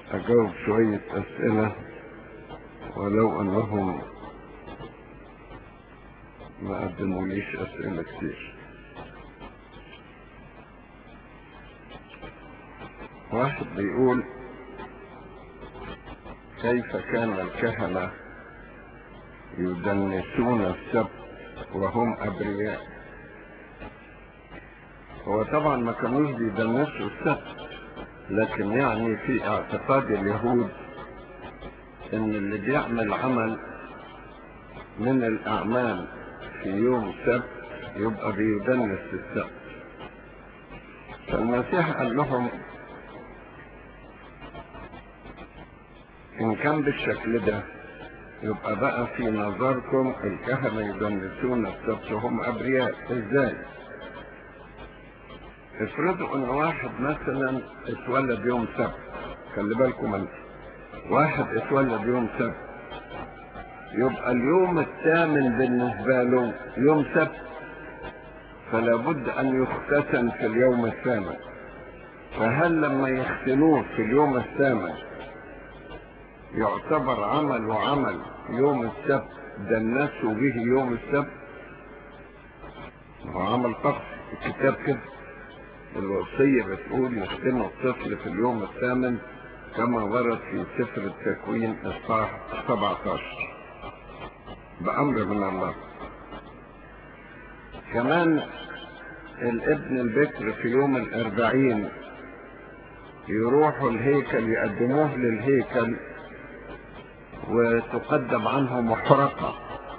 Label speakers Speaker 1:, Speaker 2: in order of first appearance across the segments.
Speaker 1: أجاوب شوية أسئلة ولو أنهم ما قدموليش أسئلة كتير واحد بيقول كيف كان الكهنة يدنسون السبت وهم أبرياء هو طبعا ما كانوش بيدنسوا السبت لكن يعني في اعتقاد اليهود ان اللي بيعمل عمل من الاعمال في يوم السبت يبقى بيدنس السبت فالمسيح قال لهم ان كان بالشكل ده يبقى بقى في نظركم الكهنة يدنسون السبت وهم ابرياء ازاي افرضوا ان واحد مثلا اتولد يوم سبت خلي بالكم انت واحد اتولد يوم سبت يبقى اليوم الثامن بالنسبة له يوم سبت فلا بد ان يختتن في اليوم الثامن فهل لما يختنوه في اليوم الثامن يعتبر عمل وعمل يوم السبت دنسوا به يوم السبت هو عمل طقس الكتاب كده الوصية بتقول يختنوا الطفل في اليوم الثامن كما ورد في سفر التكوين اصحاح 17 بأمر من الله كمان الابن البكر في يوم الأربعين يروحوا الهيكل يقدموه للهيكل وتقدم عنه محرقة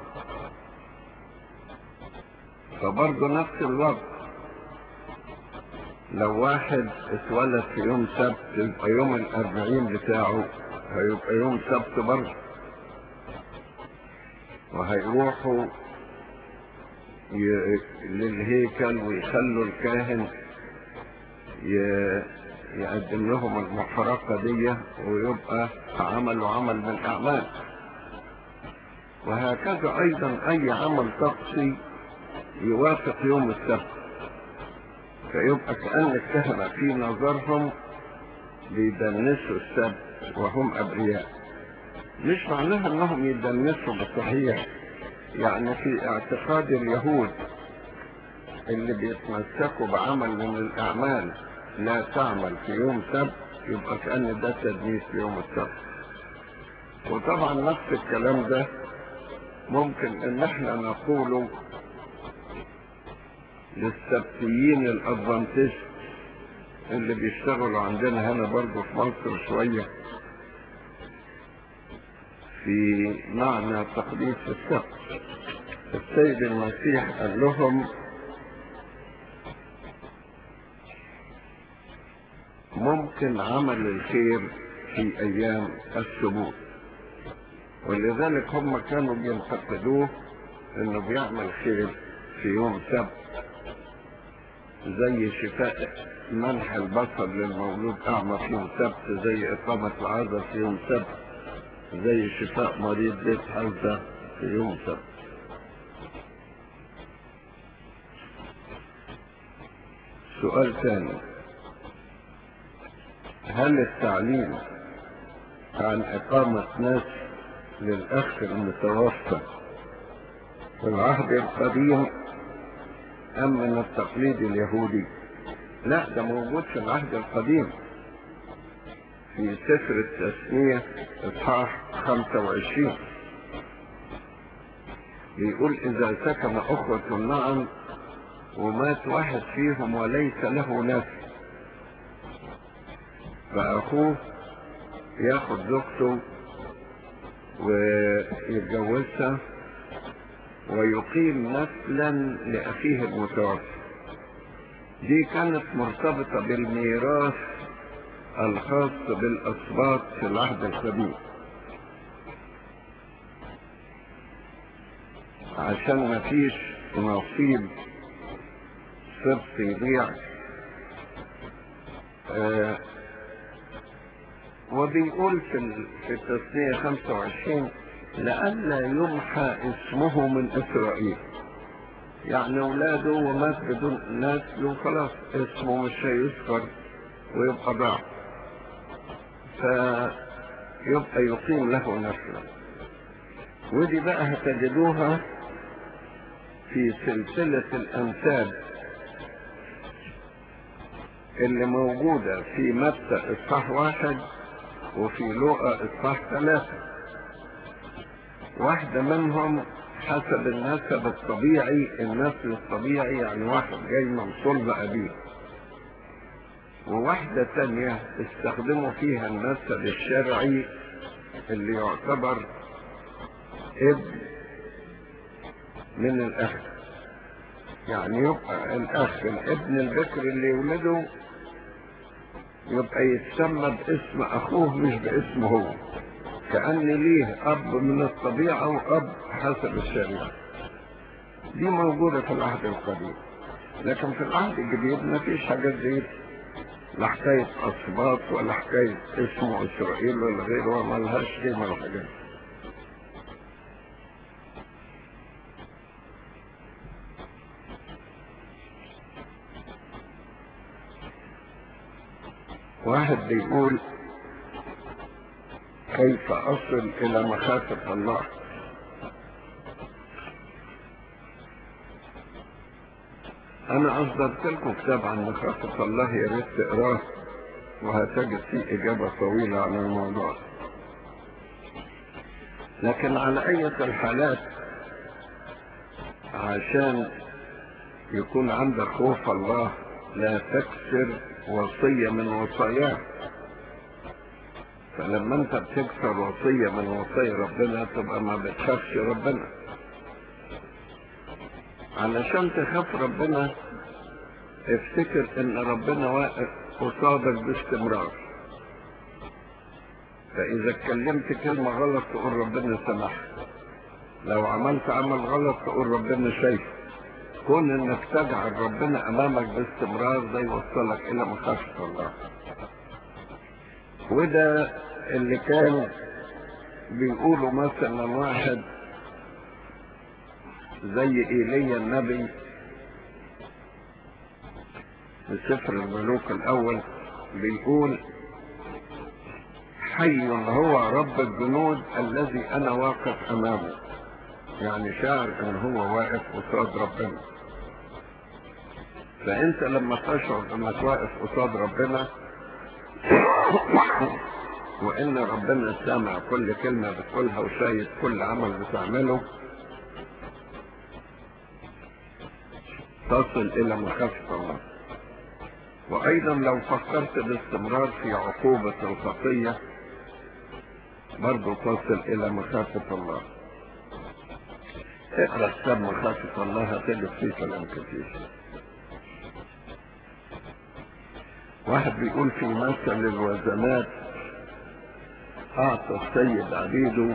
Speaker 1: فبرضه نفس الوقت لو واحد اتولد في يوم سبت يبقى يوم الأربعين بتاعه هيبقى يوم سبت برضه وهيروحوا ي... للهيكل ويخلوا الكاهن ي... يقدم لهم المحرقة دي ويبقى عمل وعمل من الأعمال وهكذا أيضا أي عمل طقسي يوافق يوم السبت فيبقى كأن الكهنة في نظرهم بيدنسوا السبت وهم أبرياء مش معناها انهم يدنسوا بالصحيح يعني في اعتقاد اليهود اللي بيتمسكوا بعمل من الاعمال لا تعمل في يوم سبت يبقى كأن ده تدنيس في يوم السبت وطبعا نفس الكلام ده ممكن ان احنا نقوله للسبتيين الادفانتست اللي بيشتغلوا عندنا هنا برضه في مصر شويه في معنى تقديس السبت السيد المسيح قال لهم ممكن عمل الخير في ايام السبوت ولذلك هم كانوا بينتقدوه انه بيعمل خير في يوم سبت زي شفاء منح البصر للمولود اعمى في يوم سبت زي اقامة العازة في يوم سبت زي شفاء مريض بيت حلزة في يوم سبت سؤال ثاني هل التعليم عن إقامة ناس للأخ المتوفى في العهد القديم أم من التقليد اليهودي لا ده موجود في العهد القديم في سفر التسمية اصحاح 25 بيقول إذا سكن أخوة معا ومات واحد فيهم وليس له نفس فأخوه ياخد زوجته ويتجوزها ويقيم نسلا لأخيه المتوفى دي كانت مرتبطة بالميراث الخاص بالأسباط في العهد القديم عشان ما فيش نصيب سبط يضيع آه وبيقول في في التسمية 25 لئلا يمحى اسمه من إسرائيل يعني أولاده ومات بدون نسل وخلاص اسمه مش هيذكر ويبقى ضاع فيبقى يقيم له نفسه ودي بقى هتجدوها في سلسلة الأنساب اللي موجودة في متى إصحاح واحد وفي لوقا إصحاح ثلاثة واحدة منهم حسب النسب الطبيعي النسل الطبيعي يعني واحد جاي من صلب أبيه وواحدة تانية استخدموا فيها النسب الشرعي اللي يعتبر ابن من الأخ يعني يبقى الأخ الابن البكر اللي يولده يبقى يتسمى باسم أخوه مش باسمه هو كأن ليه أب من الطبيعة وأب حسب الشريعة دي موجودة في العهد القديم لكن في العهد الجديد ما فيش حاجات زي لا حكاية أصباط ولا حكاية اسمه إسرائيل ولا غيره وما لهاش قيمة الحاجات واحد بيقول كيف أصل إلى مخافة الله أنا أصدرت لكم كتاب عن مخافة الله يا ريت تقراه وهتجد فيه إجابة طويلة عن الموضوع لكن على أي الحالات عشان يكون عندك خوف الله لا تكسر وصية من وصاياه فلما انت بتكسر وصية من وصايا ربنا تبقى ما بتخافش ربنا علشان تخاف ربنا افتكر ان ربنا واقف قصادك باستمرار فاذا اتكلمت كلمة غلط تقول ربنا سمح لو عملت عمل غلط تقول ربنا شايف كون انك تجعل ربنا امامك باستمرار ده يوصلك الى مخافة الله وده اللي كان بيقولوا مثلا واحد زي ايليا النبي في سفر الملوك الاول بيقول حي هو رب الجنود الذي انا واقف امامه يعني شاعر ان هو واقف قصاد ربنا فانت لما تشعر انك واقف قصاد ربنا وان ربنا سامع كل كلمة بتقولها وشايف كل عمل بتعمله تصل الى مخافة الله وايضا لو فكرت باستمرار في عقوبة الخطية برضو تصل الى مخافة الله اقرا كتاب مخافة الله هتجد فيه كلام كتير واحد بيقول في مثل الوزنات اعطى السيد عبيده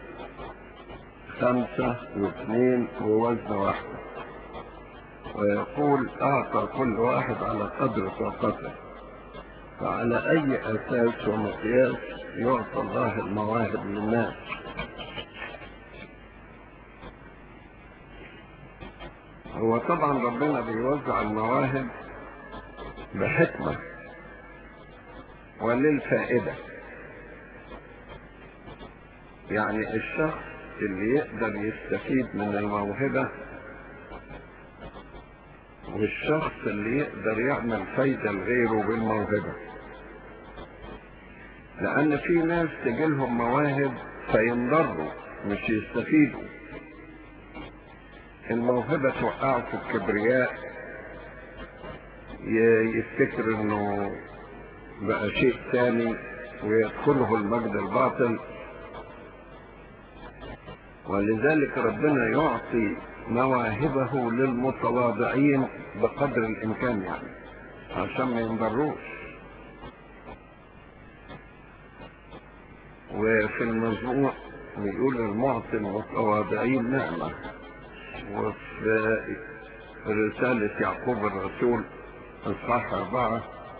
Speaker 1: خمسة واثنين ووزن واحدة ويقول اعطى كل واحد على قدر طاقته فعلى اي اساس ومقياس يعطى الله المواهب للناس هو طبعا ربنا بيوزع المواهب بحكمة وللفائدة يعني الشخص اللي يقدر يستفيد من الموهبة والشخص اللي يقدر يعمل فايدة لغيره بالموهبة لأن في ناس تجيلهم مواهب فينضروا مش يستفيدوا الموهبة توقعه في الكبرياء يفتكر انه بقى شيء ثاني ويدخله المجد الباطل ولذلك ربنا يعطي مواهبه للمتواضعين بقدر الامكان يعني عشان ما ينضروش وفي المزمور بيقول المعطي المتواضعين نعمه وفي رسالة يعقوب الرسول اصحاح أربعة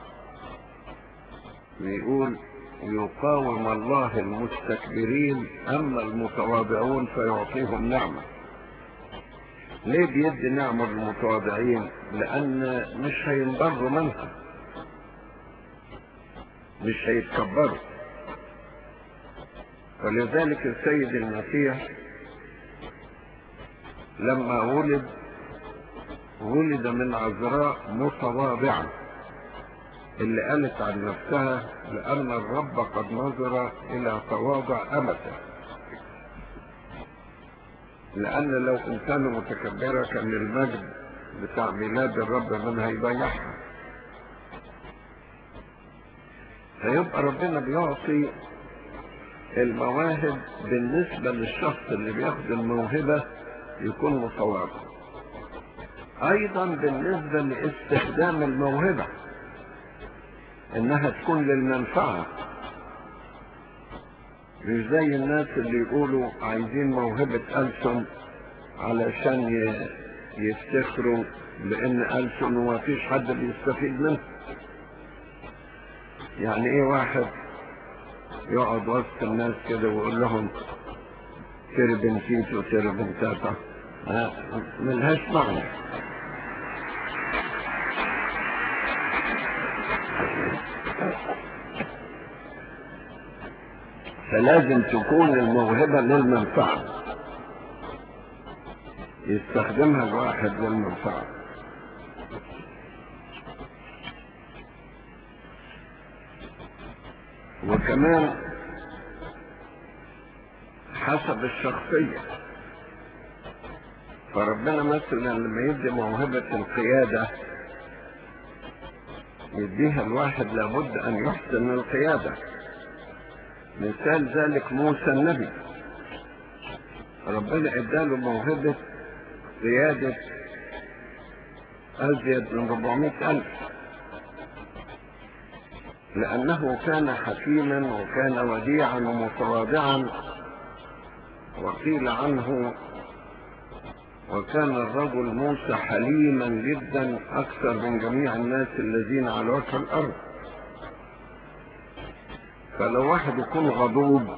Speaker 1: بيقول يقاوم الله المستكبرين أما المتواضعون فيعطيهم نعمة ليه بيدي نعمة للمتواضعين لأن مش هينضروا منها مش هيتكبروا ولذلك السيد المسيح لما ولد ولد من عذراء متواضعة اللي قالت عن نفسها لأن الرب قد نظر إلى تواضع أمته لأن لو إنسان متكبرة كان المجد بتاع ميلاد الرب منها يضيعها فيبقى ربنا بيعطي المواهب بالنسبة للشخص اللي بياخد الموهبة يكون متواضع ايضا بالنسبة لاستخدام الموهبة انها تكون للمنفعة مش زي الناس اللي يقولوا عايزين موهبة ألسن علشان يفتخروا لأن ألسن وما فيش حد بيستفيد منه يعني ايه واحد يقعد وسط الناس كده ويقول لهم تربنتيت وتربنتاتا ملهاش معنى فلازم تكون الموهبة للمنفعة يستخدمها الواحد للمنفعة وكمان حسب الشخصية فربنا مثلا لما يدي موهبة القيادة يديها الواحد لابد أن يحسن القيادة مثال ذلك موسى النبي ربنا اداله موهبة قيادة أزيد من 400 ألف لأنه كان حكيما وكان وديعا ومتواضعا وقيل عنه وكان الرجل موسى حليما جدا أكثر من جميع الناس الذين على وجه الأرض فلو واحد يكون غضوب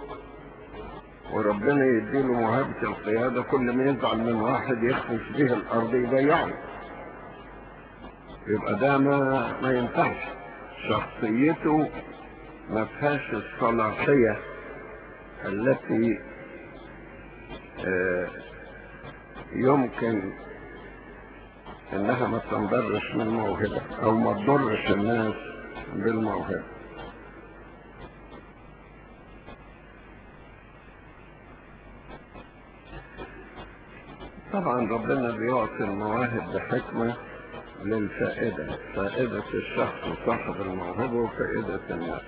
Speaker 1: وربنا يديله موهبة القيادة كل ما يزعل من واحد يخفش به الأرض يضيعه يبقى ده ما, ما ينفعش شخصيته ما فيهاش الصلاحية التي آه يمكن انها ما تنضرش من موهبة او ما تضرش الناس بالموهبة طبعا ربنا بيعطي المواهب بحكمة للفائدة فائدة الشخص صاحب الموهبة وفائدة الناس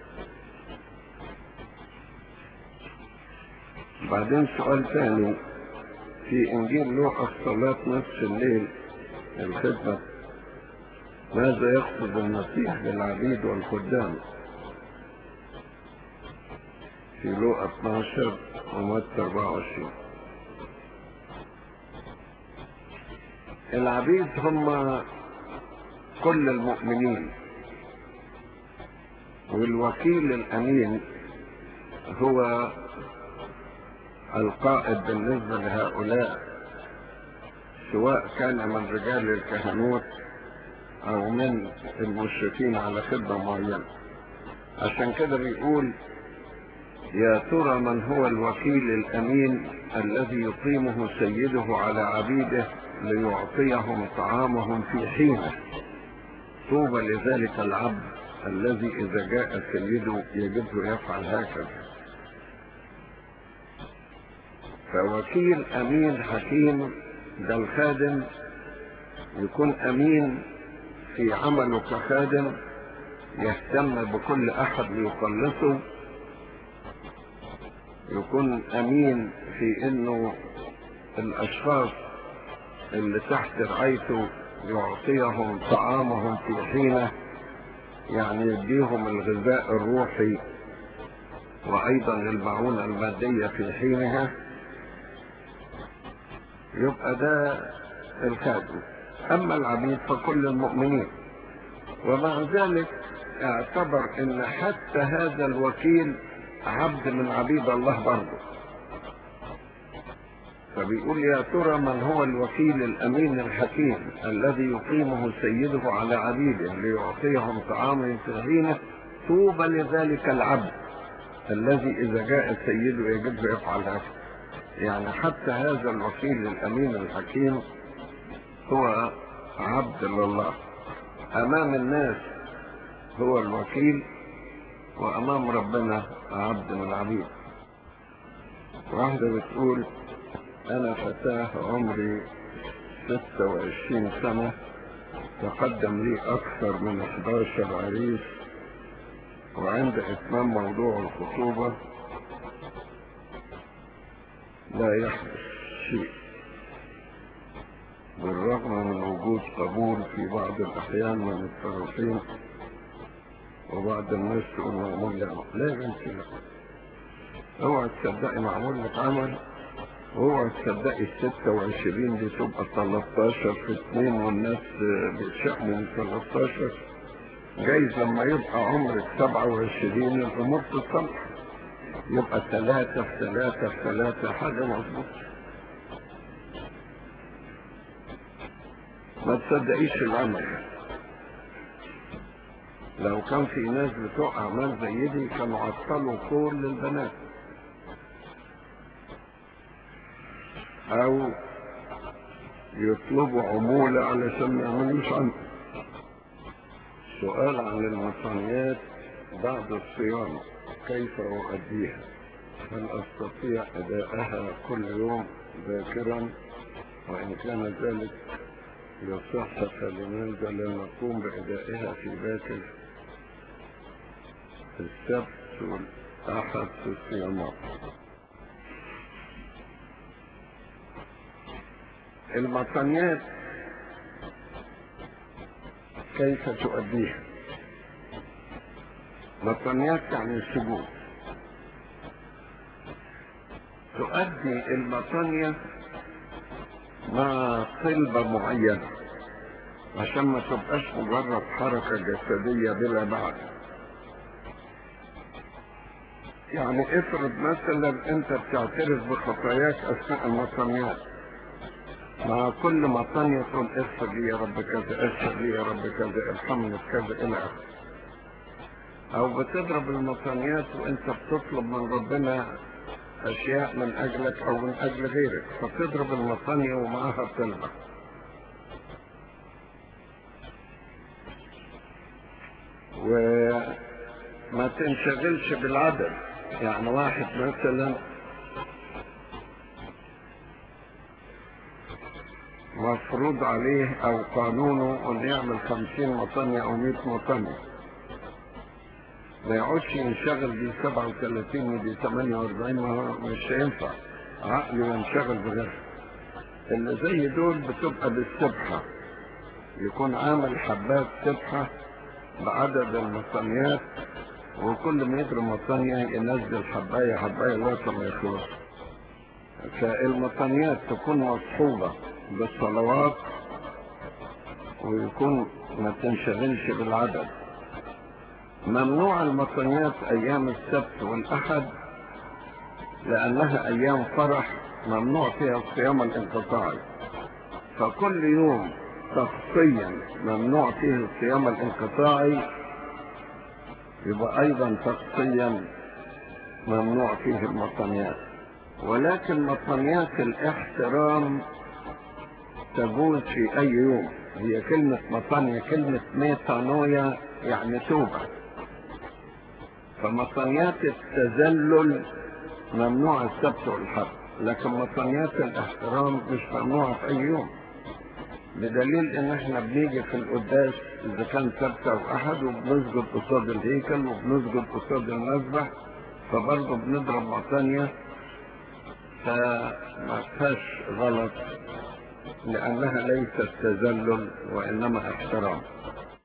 Speaker 1: بعدين سؤال ثاني في انجيل لوقا صلاة نصف الليل الخدمة ماذا يقصد المسيح بالعبيد والخدام في لوقا 12 ومتى 24 العبيد هم كل المؤمنين والوكيل الامين هو القائد بالنسبة لهؤلاء سواء كان من رجال الكهنوت او من المشرفين على خدمة معينة عشان كده بيقول يا ترى من هو الوكيل الامين الذي يقيمه سيده على عبيده ليعطيهم طعامهم في حينه طوبى لذلك العبد الذي اذا جاء سيده يجده يفعل هكذا فوكيل امين حكيم ده الخادم يكون امين في عمله كخادم يهتم بكل احد ليخلصه يكون امين في انه الاشخاص اللي تحت رعايته يعطيهم طعامهم في حينه يعني يديهم الغذاء الروحي وايضا المعونة المادية في حينها يبقى ده الخادم اما العبيد فكل المؤمنين ومع ذلك اعتبر ان حتى هذا الوكيل عبد من عبيد الله برضه فبيقول يا ترى من هو الوكيل الامين الحكيم الذي يقيمه سيده على عبيده ليعطيهم طعاما في حينه طوبى لذلك العبد الذي إذا جاء سيده يجب يفعل هذا يعني حتى هذا الوكيل الأمين الحكيم هو عبد لله أمام الناس هو الوكيل وأمام ربنا عبد من العبيد واحدة بتقول أنا فتاة عمري 26 سنة تقدم لي أكثر من 11 عريس وعند إتمام موضوع الخطوبة لا يحدث شيء بالرغم من وجود قبول في بعض الأحيان من الطرفين وبعض الناس تقول معمول لي عمل لا يا بنتي لا اوعى تصدقي معمول لك عمل واوعى تصدقي ال 26 دي تبقى 13 في 2 والناس بتشحن من 13 جايز لما يبقى عمرك 27 الامور تتصلح يبقى ثلاثة في ثلاثة في ثلاثة حاجة مظبوطة ما تصدقيش العمل لو كان في ناس بتوع اعمال زي دي كانوا عطلوا كل البنات او يطلبوا عمولة علشان ما يعملوش عنه سؤال عن المصنيات بعد الصيام كيف أؤديها هل أستطيع أداءها كل يوم ذاكرا وإن كان ذلك يصح فلماذا لا نقوم بأدائها في باكر السبت والأحد في الصيامات المطنيات كيف تؤديها مطنيات يعني السجود تؤدي المطنية مع طلبة معينة عشان ما تبقاش مجرد حركة جسدية بلا بعد يعني افرض مثلا انت بتعترف بخطاياك اثناء المطنيات مع كل مطنية تقول اغفر لي يا رب كذا اغفر لي يا رب كذا ارحمني بكذا الى اخره او بتضرب المطنيات وانت بتطلب من ربنا اشياء من اجلك او من اجل غيرك فتضرب المطنية ومعها طلبة وما تنشغلش بالعدد يعني واحد مثلا مفروض عليه او قانونه انه يعمل خمسين مطنية او مئة مطنية ما يقعدش ينشغل ب 37 ودي 48 ما هو مش هينفع عقله ينشغل بغيرها اللي زي دول بتبقى بالسبحة يكون عامل حبات سبحة بعدد المطنيات وكل ما يضرب مطنية ينزل حباية حباية لغاية ما يخلص فالمطنيات تكون مصحوبة بالصلوات ويكون ما تنشغلش بالعدد ممنوع المطنيات ايام السبت والاحد لانها ايام فرح ممنوع فيها الصيام الانقطاعي فكل يوم شخصيا ممنوع فيه الصيام الانقطاعي يبقى ايضا شخصيا ممنوع فيه المطنيات ولكن مطنيات الاحترام تجوز في اي يوم هي كلمة مطنية كلمة ميتانويا يعني توبة فمطنيات التذلل ممنوع السبت والحد لكن مطنيات الاحترام مش ممنوعة في اي يوم بدليل ان احنا بنيجي في القداس اذا كان سبت او احد وبنسجد قصاد الهيكل وبنسجد قصاد المذبح فبرضه بنضرب مطانية فما فيهاش غلط لانها ليست تذلل وانما احترام